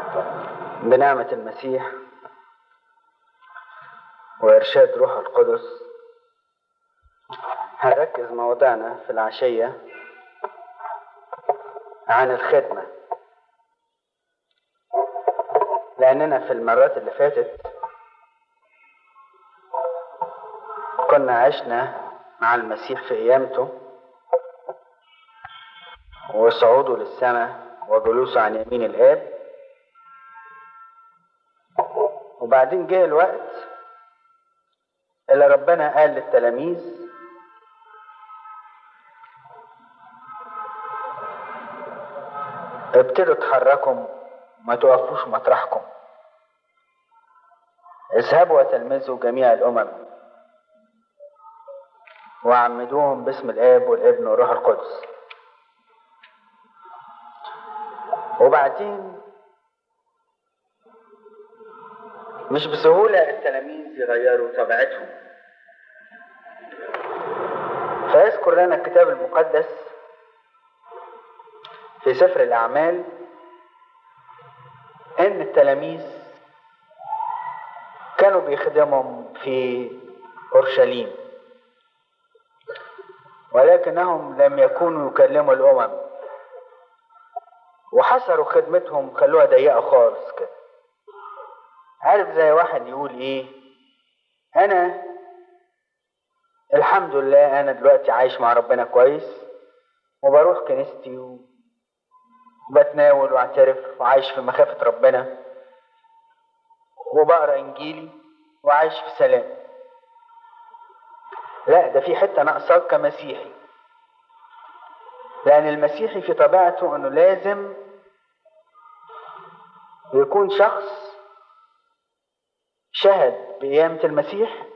بنعمة المسيح وإرشاد روح القدس هنركز موضوعنا في العشية عن الخدمة لأننا في المرات اللي فاتت كنا عشنا مع المسيح في قيامته وصعوده للسماء وجلوسه عن يمين الآب وبعدين جه الوقت اللي ربنا قال للتلاميذ ابتدوا تحركوا ما توقفوش مطرحكم اذهبوا وتلمذوا جميع الامم وعمدوهم باسم الاب والابن والروح القدس وبعدين مش بسهولة التلاميذ يغيروا طبيعتهم فيذكر لنا الكتاب المقدس في سفر الأعمال إن التلاميذ كانوا بيخدمهم في أورشليم ولكنهم لم يكونوا يكلموا الأمم وحصروا خدمتهم خلوها ضيقة خالص كده عارف زي واحد يقول ايه انا الحمد لله انا دلوقتي عايش مع ربنا كويس وبروح كنيستي وبتناول واعترف وعايش في مخافة ربنا وبقرا انجيلي وعايش في سلام لا ده في حتة ناقصاك كمسيحي لأن المسيحي في طبيعته إنه لازم يكون شخص شهد بقيامة المسيح